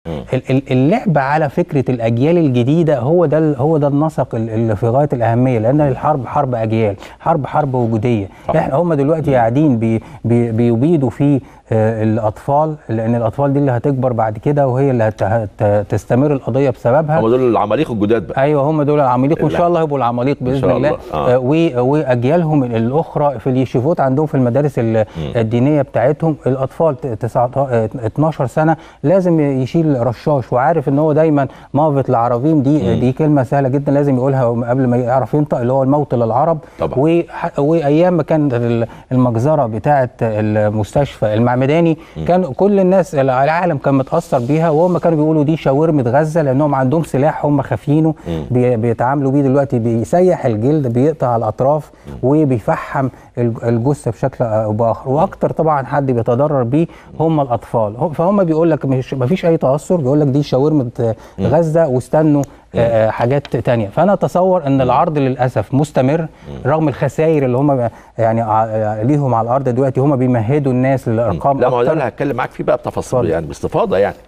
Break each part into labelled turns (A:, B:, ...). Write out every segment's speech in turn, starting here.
A: ال- ال- اللعب على فكره الاجيال الجديده هو ده ال- هو ده النسق ال- اللي في غايه الاهميه لان الحرب حرب اجيال حرب حرب وجوديه
B: صح.
A: احنا هم دلوقتي قاعدين بي بي بيبيدوا في آه، الاطفال لان الاطفال دي اللي هتكبر بعد كده وهي اللي هت- هت- تستمر القضيه بسببها
B: هم دول العماليق الجداد بقى
A: ايوه هم دول العماليق وان
B: لا.
A: شاء الله يبقوا العماليق باذن
B: شاء
A: الله
B: الله. آه.
A: آه. و- واجيالهم الاخرى في اليشيفوت عندهم في المدارس ال- الدينيه بتاعتهم الاطفال ت- 19 آه، 12 سنه لازم يشيل رشاش وعارف ان هو دايما مافت العربيم دي دي كلمه سهله جدا لازم يقولها قبل ما يعرف ينطق اللي هو الموت للعرب
B: طبعا.
A: وح- وايام ما كان ال- المجزره بتاعه المستشفى المعمداني كان كل الناس العالم كان متاثر بيها وهم كانوا بيقولوا دي شاورمه غزه لانهم عندهم سلاح هم خافينه بي- بيتعاملوا بيه دلوقتي بيسيح الجلد بيقطع الاطراف وبيفحم الج- الجثه بشكل او باخر واكتر طبعا حد بيتضرر بيه هم الاطفال هم- فهم بيقول لك مش مفيش اي تاثر بيقول لك دي شاورمه غزه واستنوا آه، حاجات تانية فانا اتصور ان العرض للاسف مستمر رغم الخسائر اللي هم يعني ع- ليهم على الارض دلوقتي هم بيمهدوا الناس للارقام
B: لا ما هو ده
A: أكتر.
B: اللي هتكلم معاك فيه بقى بتفاصيل
A: اتفضل.
B: يعني باستفاضه يعني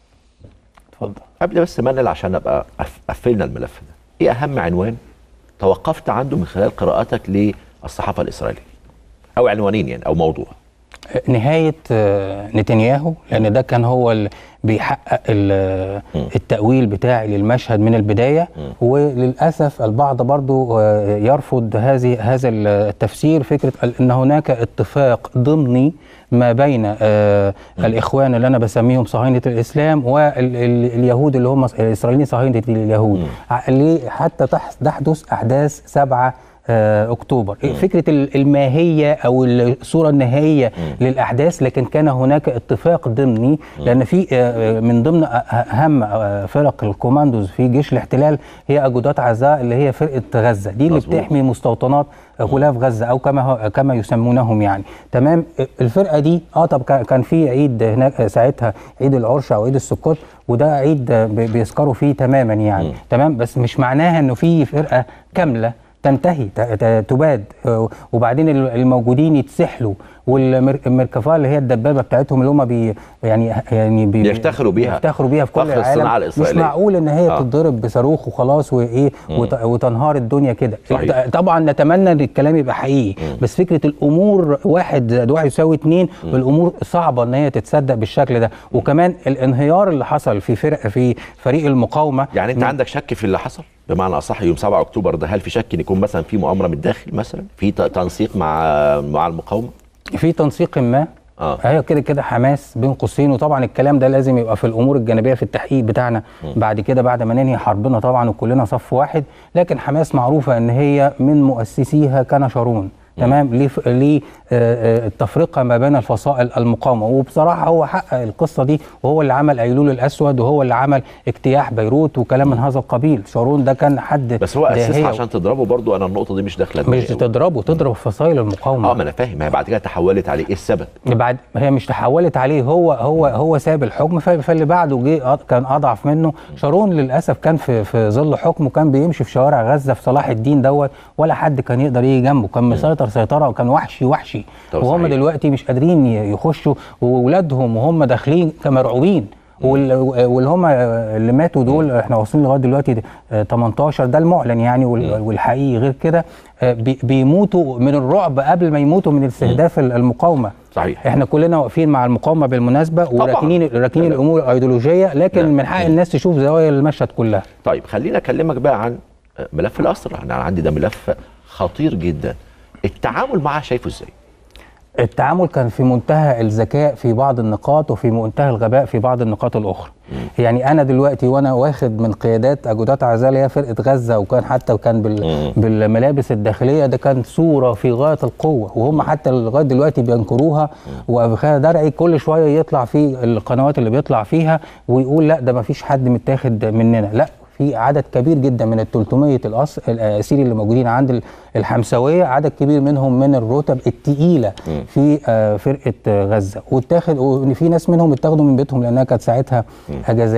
A: اتفضل
B: قبل بس ما انقل عشان ابقى قف- قفلنا الملف ده ايه اهم عنوان توقفت عنده من خلال قراءتك للصحافه الاسرائيليه او عنوانين يعني او موضوع
A: نهاية آه، نتنياهو لأن ده كان هو اللي بيحقق ال- التأويل بتاعي للمشهد من البداية وللأسف البعض برضو آه، يرفض هذه هذا التفسير فكرة ال- أن هناك اتفاق ضمني ما بين آه، الإخوان اللي أنا بسميهم صهاينة الإسلام واليهود اللي هم الإسرائيليين صهاينة اليهود ع- ليه حتى تح- تحدث أحداث سبعة آه، اكتوبر فكره ال- الماهيه او الصوره النهائيه للاحداث لكن كان هناك اتفاق ضمني لان في آه، من ضمن أ- اهم آه، فرق الكوماندوز في جيش الاحتلال هي اجودات عزاء اللي هي فرقه غزه دي اللي
B: مظبوط.
A: بتحمي مستوطنات غلاف غزه او كما هو كما يسمونهم يعني تمام الفرقه دي اه طب كان- كان في عيد هناك ساعتها عيد العرش او عيد السكوت وده عيد آه، بي- بيذكروا فيه تماما يعني تمام بس مش معناها انه في فرقه كامله تنتهي ت- ت- تباد آه، وبعدين ال- الموجودين يتسحلوا والمركفاه اللي هي الدبابه بتاعتهم اللي هم بي يعني يعني بي
B: بيفتخروا بيها.
A: بيفتخروا بيها في كل
B: فخر الصناعة
A: العالم مش
B: الإسرائيلية.
A: معقول ان هي
B: آه.
A: آه. تتضرب بصاروخ وخلاص وايه وت- وتنهار الدنيا كده
B: صحيح.
A: طبعا نتمنى ان الكلام يبقى حقيقي بس فكره الامور واحد زائد واحد يساوي اتنين والامور صعبه ان هي تتصدق بالشكل ده وكمان الانهيار اللي حصل في فرق في فريق المقاومه
B: يعني انت عندك شك في اللي حصل بمعنى اصح يوم 7 اكتوبر ده هل في شك ان يكون مثلا في مؤامره من الداخل مثلا في ت- تنسيق مع مع المقاومه
A: في تنسيق ما
B: آه.
A: هي كده كده حماس بين قوسين وطبعا الكلام ده لازم يبقى في الامور الجانبيه في التحقيق بتاعنا بعد كده بعد ما ننهي حربنا طبعا وكلنا صف واحد لكن حماس معروفه ان هي من مؤسسيها كان شارون تمام ليه ف- ليه آه، آه، التفرقه ما بين الفصائل المقاومه وبصراحه هو حقق القصه دي وهو اللي عمل ايلول الاسود وهو اللي عمل اجتياح بيروت وكلام من هذا القبيل شارون ده كان حد
B: بس هو اسسها
A: داهية.
B: عشان تضربه برضو انا النقطه دي مش داخله دماغي
A: مش
B: أوي.
A: تضربه تضرب فصائل المقاومه
B: اه ما انا فاهم هي بعد كده تحولت عليه ايه السبب
A: بعد هي مش تحولت عليه هو هو هو ساب الحكم ف- فاللي بعده جه أض- كان اضعف منه شارون للاسف كان في في ظل حكمه كان بيمشي في شوارع غزه في صلاح الدين دوت ولا حد كان يقدر يجي جنبه كان مسيطر سيطره وكان وحشي وحشي
B: طب
A: وهم
B: صحيح.
A: دلوقتي مش قادرين ي- يخشوا واولادهم وهم داخلين كمرعوبين وال- واللي هم اللي ماتوا دول احنا واصلين لغايه دلوقتي آه، 18 ده المعلن يعني وال- والحقيقي غير كده آه، بي- بيموتوا من الرعب قبل ما يموتوا من استهداف المقاومه
B: صحيح.
A: احنا كلنا واقفين مع المقاومه بالمناسبه وراكنين راكنين
B: لا.
A: الامور الايديولوجيه لكن
B: لا.
A: من حق الناس تشوف زوايا المشهد كلها
B: طيب خليني اكلمك بقى عن ملف الاسرى انا عندي ده ملف خطير جدا التعامل معاه شايفه ازاي
A: التعامل كان في منتهى الذكاء في بعض النقاط وفي منتهى الغباء في بعض النقاط الاخرى يعني انا دلوقتي وانا واخد من قيادات اجودات عزالة هي فرقه غزه وكان حتى كان بال بالملابس الداخليه ده كان صوره في غايه القوه وهم حتى لغايه دلوقتي بينكروها وابخاء درعي كل شويه يطلع في القنوات اللي بيطلع فيها ويقول لا ده ما فيش حد متاخد مننا لا في عدد كبير جدا من ال 300 الأس... الاسير اللي موجودين عند ال- الحمساويه عدد كبير منهم من الرتب الثقيله في آه، فرقه آه، غزه واتاخد وان في ناس منهم اتاخدوا من بيتهم لانها كانت ساعتها اجازات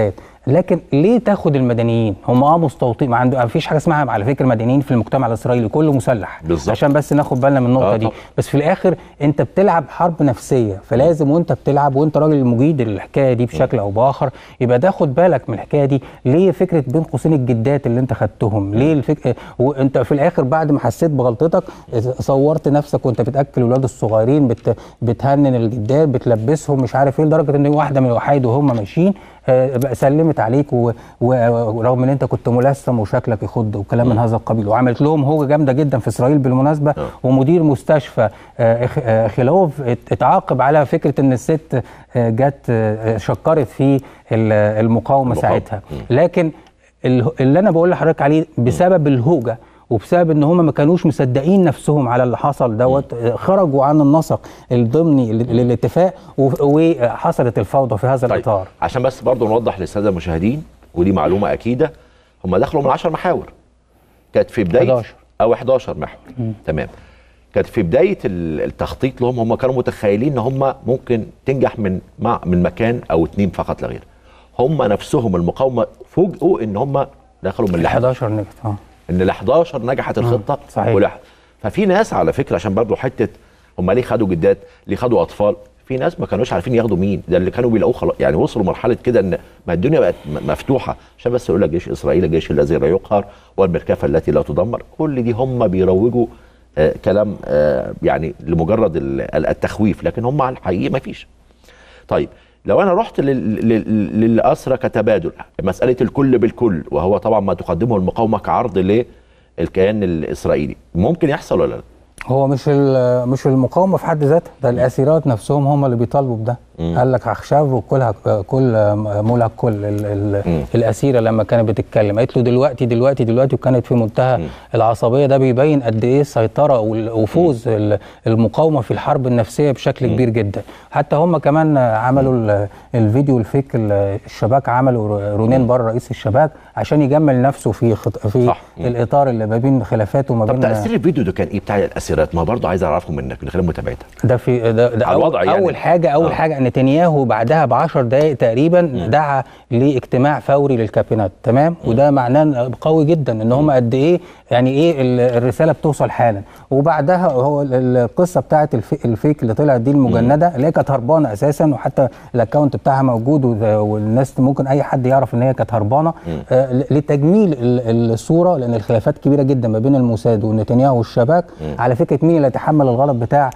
A: لكن ليه تاخد المدنيين هم اه مستوطنين ما عنده ما فيش حاجه اسمها على فكره مدنيين في المجتمع الاسرائيلي كله مسلح
B: بالظبط.
A: عشان بس ناخد بالنا من النقطه
B: آه
A: دي
B: طبعا.
A: بس في الاخر انت بتلعب حرب نفسيه فلازم وانت بتلعب وانت راجل مجيد للحكايه دي بشكل او باخر يبقى تاخد بالك من الحكايه دي ليه فكره بين قوسين الجدات اللي انت خدتهم ليه الفكره وانت في الاخر بعد ما حسيت بغلطتك صورت نفسك وانت بتاكل الولاد الصغيرين بت بتهنن الجدات بتلبسهم مش عارف ايه لدرجه ان واحده من الوحيد وهم ماشيين آه، بقى سلمت عليك و- و- ورغم ان انت كنت ملثم وشكلك يخض وكلام من هذا القبيل وعملت لهم هوجه جامده جدا في اسرائيل بالمناسبه
B: آه.
A: ومدير مستشفى آه، إخ- آه، خلوف ات- اتعاقب على فكره ان الست آه، جت آه، شكرت في ال- المقاومه
B: المقاومة.
A: ساعتها
B: مم.
A: لكن ال- اللي انا بقول لحضرتك عليه بسبب الهوجه وبسبب ان هم ما كانوش مصدقين نفسهم على اللي حصل دوت آه، خرجوا عن النسق الضمني لل- للاتفاق و- وحصلت الفوضى في هذا
B: طيب
A: الاطار
B: عشان بس برضه نوضح للساده المشاهدين ودي معلومه اكيده هم دخلوا من 10 محاور كانت في بدايه
A: 11.
B: او 11 محور تمام كانت في بدايه ال- التخطيط لهم هم كانوا متخيلين ان هم ممكن تنجح من مع من مكان او اتنين فقط لا غير هم نفسهم المقاومه فوجئوا ان هم دخلوا من
A: ال
B: ال
A: 11 نجت اه
B: ان ال 11 نجحت الخطه
A: صحيح.
B: ولح- ففي ناس على فكره عشان برضه حته هم ليه خدوا جدات ليه خدوا اطفال في ناس ما كانوش عارفين ياخدوا مين ده اللي كانوا بيلاقوه خلاص يعني وصلوا مرحله كده ان ما الدنيا بقت م- مفتوحه عشان بس يقول لك جيش اسرائيل الجيش الذي لا يقهر والمركفه التي لا تدمر كل دي هم بيروجوا آه كلام آه يعني لمجرد ال- التخويف لكن هم على الحقيقه ما فيش طيب لو انا رحت لل- لل- للاسرى كتبادل مساله الكل بالكل وهو طبعا ما تقدمه المقاومه كعرض للكيان الاسرائيلي ممكن يحصل ولا لا؟
A: هو مش ال- مش المقاومه في حد ذاتها ده الاسيرات نفسهم هم اللي بيطالبوا بده قال لك هخشب وكلها كل مولها كل ال ال
B: مم.
A: الاسيره لما كانت بتتكلم قالت له دلوقتي دلوقتي دلوقتي وكانت في منتهى العصبيه ده بيبين قد ايه السيطره وال- وفوز ال- المقاومه في الحرب النفسيه بشكل كبير جدا حتى هم كمان عملوا ال- الفيديو الفيك ال- الشباك عملوا رونين بر رئيس الشباك عشان يجمل نفسه في خط في
B: صح. مم.
A: الاطار اللي ما بين خلافاته وما
B: طب
A: بين
B: تاثير الفيديو ده كان ايه بتاع الاسيرات؟ ما برضه عايز اعرفه منك من خلال متابعتك.
A: ده في ده, ده
B: على
A: أول,
B: الوضع يعني.
A: اول حاجه اول
B: آه.
A: آه. حاجه نتنياهو بعدها ب 10 دقائق تقريبا دعا لاجتماع فوري للكابينات تمام وده معناه قوي جدا ان هم قد ايه يعني ايه ال- الرساله بتوصل حالا وبعدها هو ال- القصه بتاعت الف- الفيك اللي طلعت دي المجنده اللي هي كانت هربانه اساسا وحتى الاكونت بتاعها موجود وده- والناس ممكن اي حد يعرف ان هي كانت هربانه آه ل- لتجميل ال- الصوره لان الخلافات كبيره جدا ما بين الموساد ونتنياهو والشباك على فكره مين اللي يتحمل الغلط بتاع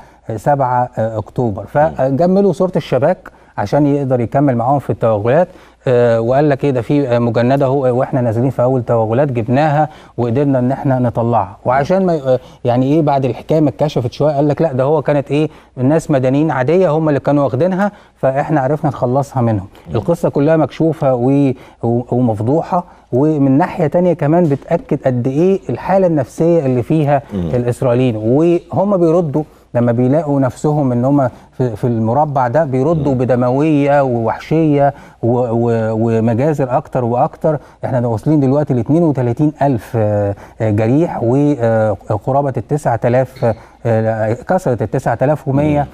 A: 7 اكتوبر فجملوا صوره الشباك عشان يقدر يكمل معاهم في التوغلات آه، وقال لك ايه ده في آه، مجنده اهو واحنا نازلين في اول توغلات جبناها وقدرنا ان احنا نطلعها وعشان ما ي- آه، يعني ايه بعد الحكايه ما اتكشفت شويه قال لك لا ده هو كانت ايه الناس مدنيين عاديه هم اللي كانوا واخدينها فاحنا عرفنا نخلصها منهم القصه كلها مكشوفه و- و- ومفضوحه ومن ناحيه تانية كمان بتاكد قد ايه الحاله النفسيه اللي فيها الاسرائيليين وهم بيردوا لما بيلاقوا نفسهم ان هم في, في المربع ده بيردوا بدمويه ووحشيه و- و- ومجازر اكتر واكتر احنا واصلين دلوقتي ل 32 الف آه، آه، جريح وقرابه ال 9000 آه، كسرت ال 9100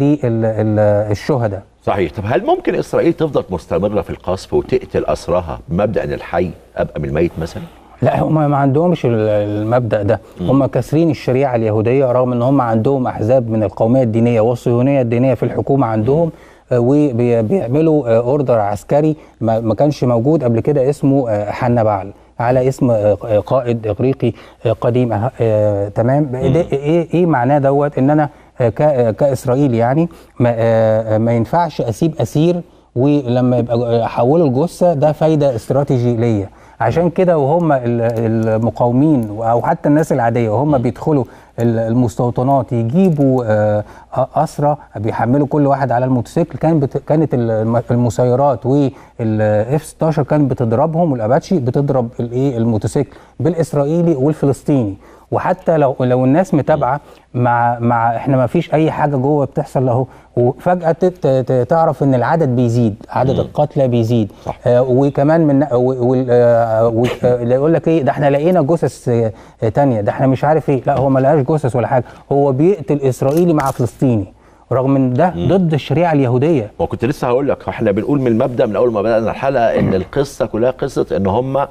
A: للشهداء
B: صحيح طب هل ممكن اسرائيل تفضل مستمره في القصف وتقتل اسراها بمبدا ان الحي ابقى من الميت مثلا؟
A: لا هم ما عندهمش ال- المبدا ده هم كاسرين الشريعه اليهوديه رغم ان هم عندهم احزاب من القوميه الدينيه والصهيونيه الدينيه في الحكومه عندهم آه، وبيعملوا اوردر عسكري ما ما كانش موجود قبل كده اسمه آه، حنا بعل على اسم آه، قائد اغريقي آه، قديم آه، آه، تمام ده ايه ايه معناه دوت ان انا آه، ك- آه، كاسرائيل يعني ما, آه، ما ينفعش اسيب اسير ولما يبقى احوله الجثه ده فايده استراتيجي ليا عشان كده وهم ال- المقاومين او حتى الناس العاديه وهم بيدخلوا ال- المستوطنات يجيبوا آه، اسرى بيحملوا كل واحد على الموتوسيكل كان بت... كانت الم- المسيرات والاف 16 كانت بتضربهم والاباتشي بتضرب الايه الموتوسيكل بالاسرائيلي والفلسطيني وحتى لو لو الناس متابعه مع مع احنا ما فيش اي حاجه جوه بتحصل اهو وفجاه تت- ت- تعرف ان العدد بيزيد عدد القتلى بيزيد
B: صح.
A: آه وكمان من و- وال- آه، و- آه، يقول لك ايه ده احنا لقينا جثث آه، تانية ده احنا مش عارف ايه لا هو ما لقاش جثث ولا حاجه هو بيقتل اسرائيلي مع فلسطيني رغم ان ده ضد الشريعه اليهوديه
B: وكنت لسه هقول لك احنا بنقول من المبدا من اول ما بدانا الحلقه ان القصه كلها قصه ان هم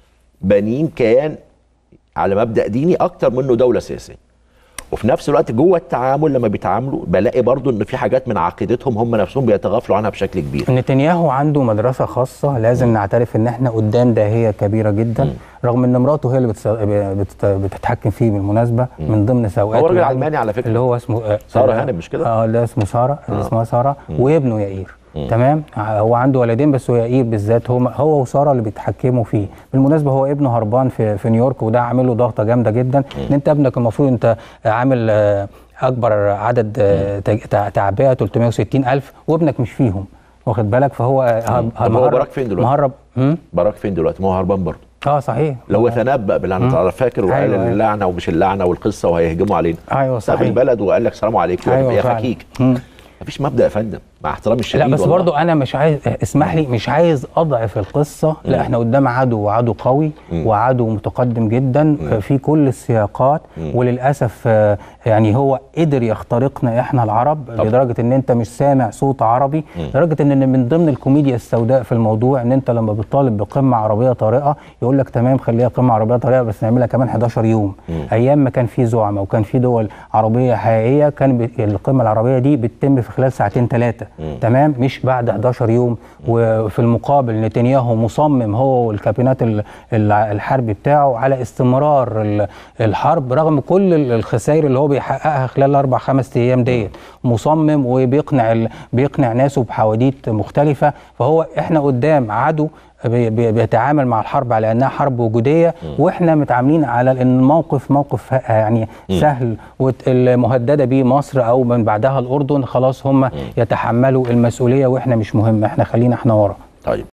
B: بانيين كيان على مبدا ديني اكتر منه دوله سياسيه وفي نفس الوقت جوه التعامل لما بيتعاملوا بلاقي برضو ان في حاجات من عقيدتهم هم نفسهم بيتغافلوا عنها بشكل كبير
A: نتنياهو عنده مدرسة خاصة لازم نعترف ان احنا قدام داهية كبيرة جدا رغم ان مراته هي اللي بتس- بتت- بتتحكم فيه بالمناسبة من ضمن سوءاته
B: هو راجل
A: يعني
B: علماني على فكرة.
A: اللي هو اسمه آه،
B: سارة
A: آه،
B: هانم مش كده؟
A: اه لا اسمه سارة اسمها سارة وابنه يائير تمام ع- هو عنده ولدين بس هو يائير بالذات هو هو وسارة اللي بيتحكموا فيه بالمناسبة هو ابنه هربان في في نيويورك وده عامل له ضغطة جامدة جدا ان انت ابنك المفروض انت عامل آه، اكبر عدد آه، تج- تع- تعبئة 360 الف وابنك مش فيهم واخد بالك فهو هرب-
B: طب هو
A: مهرب-
B: براك فين دلوقتي؟
A: مهرب مم؟
B: براك فين دلوقتي ما هو هربان برضه
A: اه صحيح
B: لو هو تنبأ باللعنه تعالى فاكر وقال
A: أيوة، أيوة.
B: اللعنه ومش اللعنه والقصه وهيهجموا علينا
A: ايوه
B: ساب
A: صحيح
B: البلد وقال لك سلام عليكم
A: أيوة
B: يا
A: فعلا.
B: فكيك
A: مم.
B: مفيش مبدا يا فندم مع احترامي الشديد
A: لا بس
B: والله.
A: برضو انا مش عايز اسمح لي مش عايز اضعف القصه لا احنا قدام عدو وعدو قوي وعدو متقدم جدا آه، في كل السياقات وللاسف آه، يعني هو قدر يخترقنا احنا العرب لدرجه ان انت مش سامع صوت عربي لدرجه ان من ضمن الكوميديا السوداء في الموضوع ان انت لما بتطالب بقمه عربيه طارئه يقول لك تمام خليها قمه عربيه طارئه بس نعملها كمان 11 يوم ايام ما كان في زعماء وكان في دول عربيه حقيقيه كان ب- القمه العربيه دي بتتم في خلال ساعتين ثلاثه تمام مش بعد 11 يوم وفي المقابل نتنياهو مصمم هو والكابينات ال- ال- الحربي بتاعه على استمرار ال- الحرب رغم كل ال- الخسائر اللي هو بيحققها خلال الاربع خمس ايام ديت مصمم وبيقنع ال- بيقنع ناسه بحواديت مختلفه فهو احنا قدام عدو بي- بي- بيتعامل مع الحرب على انها حرب وجوديه واحنا متعاملين على ان الموقف موقف ه- يعني سهل والمهدده بيه مصر او من بعدها الاردن خلاص هم يتحملوا المسؤوليه واحنا مش مهم احنا خلينا احنا ورا
B: طيب